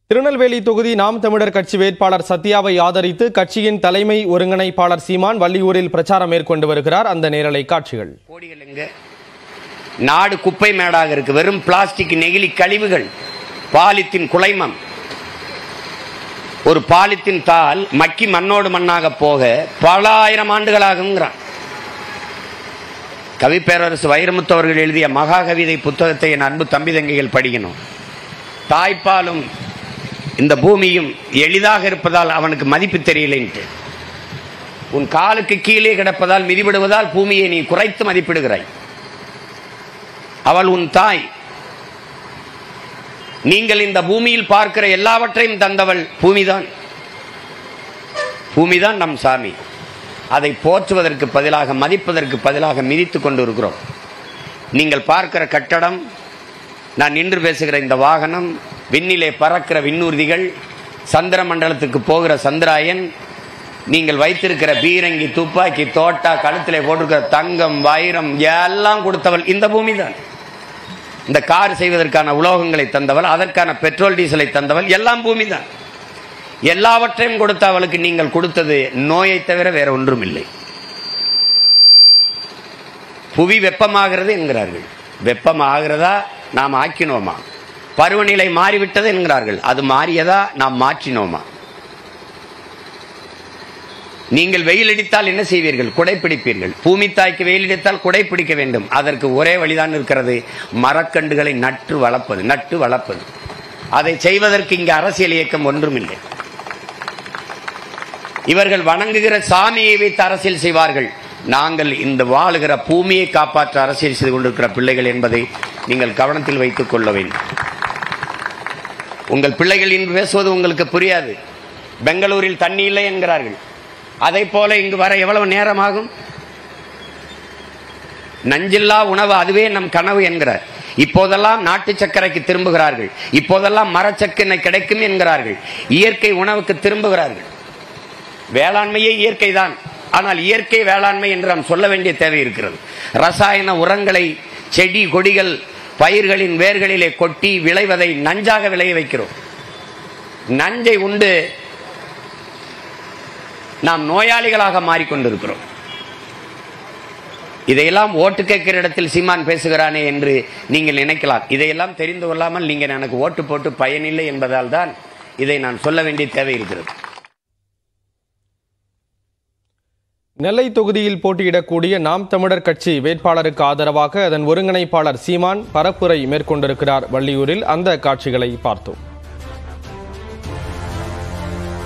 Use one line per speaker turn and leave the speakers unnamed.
திருநெல்வேலி தொகுதி நாம் தமிழர் கட்சி வேட்பாளர் சத்யாவை ஆதரித்து கட்சியின் தலைமை ஒருங்கிணைப்பாளர் சீமான் வள்ளியூரில் பிரச்சாரம் மேற்கொண்டு வருகிறார் அந்த நேரலை காட்சிகள்
கோடிகள் எங்க நாடு குப்பை மேடாக இருக்கு வெறும் பிளாஸ்டிக் நெகிழி கழிவுகள் பாலித்தின் குலைமம் ஒரு பாலித்தின் தாள் மக்கி மண்ணோடு மண்ணாக போக பல ஆயிரம் ஆண்டுகளாகுங்கிறான் கவிப்பேரரசு வைரமுத்து அவர்கள் எழுதிய மகாகவிதை புத்தகத்தை என் அன்பு தம்பி தங்கைகள் படிக்கணும் தாய்ப்பாலும் இந்த பூமியும் எளிதாக இருப்பதால் அவனுக்கு மதிப்பு தெரியலைன்ட்டு உன் காலுக்கு கீழே கிடப்பதால் மிதிபடுவதால் பூமியை நீ குறைத்து மதிப்பிடுகிறாய் அவள் உன் தாய் நீங்கள் இந்த பூமியில் பார்க்கிற எல்லாவற்றையும் தந்தவள் பூமிதான் பூமிதான் நம் சாமி அதை போற்றுவதற்கு பதிலாக மதிப்பதற்கு பதிலாக மிதித்து கொண்டு இருக்கிறோம் நீங்கள் பார்க்கிற கட்டடம் நான் நின்று பேசுகிற இந்த வாகனம் விண்ணிலே பறக்கிற விண்ணூர்திகள் சந்திர மண்டலத்துக்கு போகிற சந்திராயன் நீங்கள் வைத்திருக்கிற பீரங்கி துப்பாக்கி தோட்டா கழுத்திலே போட்டிருக்கிற தங்கம் வைரம் எல்லாம் கொடுத்தவள் இந்த பூமி தான் இந்த கார் செய்வதற்கான உலோகங்களை தந்தவள் அதற்கான பெட்ரோல் டீசலை தந்தவள் எல்லாம் பூமி தான் எல்லாவற்றையும் கொடுத்த அவளுக்கு நீங்கள் கொடுத்தது நோயை தவிர வேற ஒன்றும் இல்லை புவி வெப்பமாகிறது என்கிறார்கள் வெப்பம் ஆகிறதா நாம் ஆக்கினோமா பருவநிலை மாறிவிட்டது என்கிறார்கள் அது மாறியதா நாம் மாற்றினோமா நீங்கள் வெயில் அடித்தால் என்ன செய்வீர்கள் குடை பிடிப்பீர்கள் பூமி தாய்க்கு வெயில் அடித்தால் குடை பிடிக்க வேண்டும் அதற்கு ஒரே வழிதான் இருக்கிறது மரக்கண்டுகளை நட்டு வளர்ப்பது நட்டு வளர்ப்பது அதை செய்வதற்கு இங்கு அரசியல் இயக்கம் ஒன்றுமில்லை இவர்கள் வணங்குகிற சாமியை வைத்து அரசியல் செய்வார்கள் நாங்கள் இந்த வாழுகிற பூமியை காப்பாற்ற அரசியல் செய்து கொண்டிருக்கிற பிள்ளைகள் என்பதை நீங்கள் கவனத்தில் வைத்துக் கொள்ள வேண்டும் உங்கள் பிள்ளைகள் இன்று பேசுவது உங்களுக்கு புரியாது பெங்களூரில் தண்ணி இல்லை என்கிறார்கள் அதை போல இங்கு வர எவ்வளவு நேரம் ஆகும் நஞ்சில்லா உணவு அதுவே நம் கனவு என்கிறார் இப்போதெல்லாம் நாட்டு சர்க்கரைக்கு திரும்புகிறார்கள் இப்போதெல்லாம் மரச்சக்கரை கிடைக்கும் என்கிறார்கள் இயற்கை உணவுக்கு திரும்புகிறார்கள் வேளாண்மையே இயற்கை தான் ஆனால் இயற்கை வேளாண்மை என்று நாம் சொல்ல வேண்டிய தேவை இருக்கிறது ரசாயன உரங்களை செடி கொடிகள் பயிர்களின் வேர்களிலே கொட்டி விளைவதை நஞ்சாக விளைய வைக்கிறோம் நஞ்சை உண்டு நாம் நோயாளிகளாக மாறிக்கொண்டிருக்கிறோம் இதையெல்லாம் ஓட்டு கேட்கிற இடத்தில் சீமான் பேசுகிறானே என்று நீங்கள் நினைக்கலாம் இதையெல்லாம் தெரிந்து கொள்ளாமல் நீங்கள் எனக்கு ஓட்டு போட்டு பயனில்லை என்பதால் தான் இதை நான் சொல்ல வேண்டிய தேவை இருக்கிறது
நெல்லை தொகுதியில் போட்டியிடக்கூடிய நாம் தமிழர் கட்சி வேட்பாளருக்கு ஆதரவாக அதன் ஒருங்கிணைப்பாளர் சீமான் பரப்புரை மேற்கொண்டிருக்கிறார் வள்ளியூரில் அந்த காட்சிகளை பார்த்தோம்